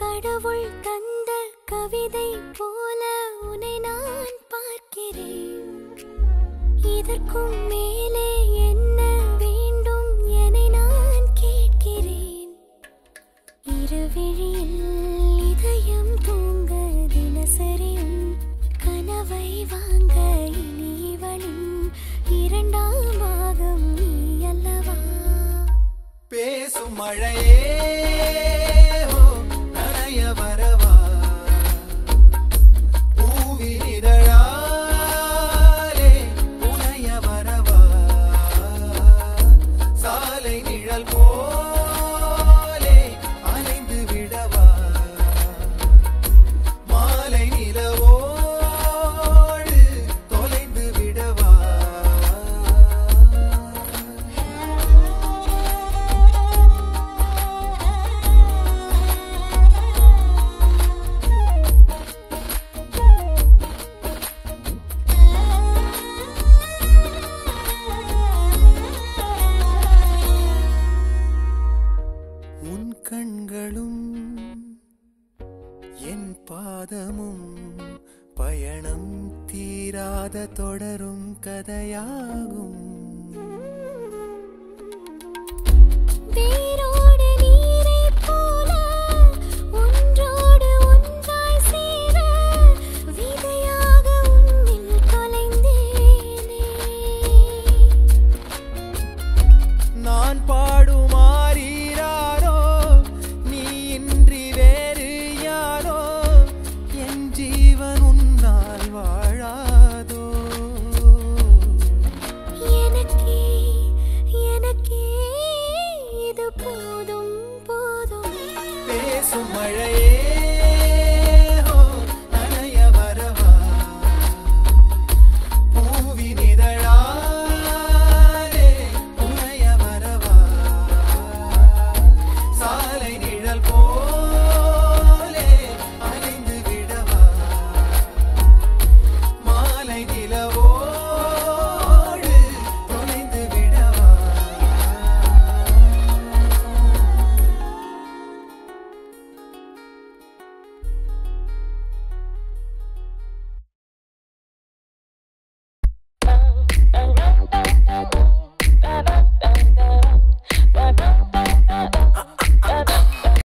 கடவுள் தந்த கவிதை போல உன்னை நான் பார்க்கிறேன் இதற்கும் மேலே என்ன வேண்டும் என நான் கேட்கிறேன் இருவிழியில் இதயம் தூங்க தினசரியும் கனவை வாங்க இனி இவளின் இரண்டாம் பாகம் நீ அல்லவா பேசும் மழையே ஓ, நனைய வரவா பூவின் இதழாலே புனைய வரவா சாலை நிழல் போலே அலைந்து விடவா மாலை நிலவோடு தொலைந்து விடவா உன் கண்களும் என் பாதமும் பயணம் தீராத தொடரும் கதையாகும் வேரோடு நீரைப் போல ஒன்றோடு ஒன்றாய் சேர விதையாக உன்னில் தொலைந்தேனே நான் பாடுமாறீராரோ நீ இன்றி வேறு யாரோ என் ஜீவன் உன்னால் வாழாதோ எனக்கே எனக்கே இது போதும் போதும் பேசும் மழையே